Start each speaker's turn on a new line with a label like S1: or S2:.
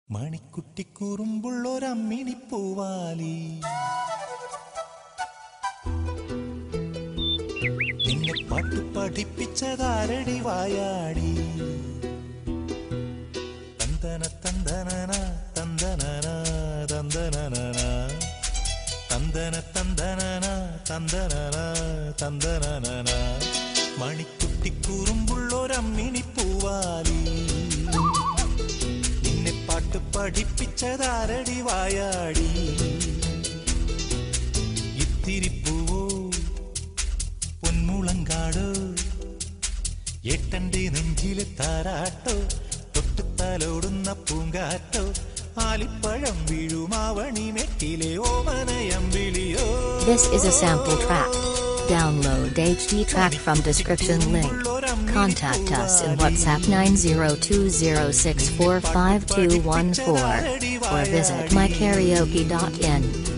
S1: മണിക്കുട്ടിക്കുറുമ്പുള്ളൊരമ്മിണി പൂവാലി നിന്നെ പാട്ട് പഠിപ്പിച്ചതാരടി വായാടി തന്തന തന്തനന തന്തനന തന്തനന തന്തന തന്തനന തന്തനന തന്തനന മണിക്കുട്ടിക്കുറുമ്പുള്ളൊരമ്മിണി പൂവാലി നിന്നെ പാട്ട് പഠിപ്പിച്ചതാരടി വായാടി ഇത്തിരി പൂവോ പൊന്മുളങ്കാടോ എട്ടന്റെ നെഞ്ചിലെ താരാട്ടോ തൊട്ടുത്തലോടുന്ന പൂങ്കാറ്റോ ആലിപ്പഴം വീഴുമാവണി മെട്ടിലെ ഓമനയം വിളിയോ
S2: This is a sample track. Download HD track from description link. Contact us in WhatsApp 9020645214 or visit mykaraoke.in.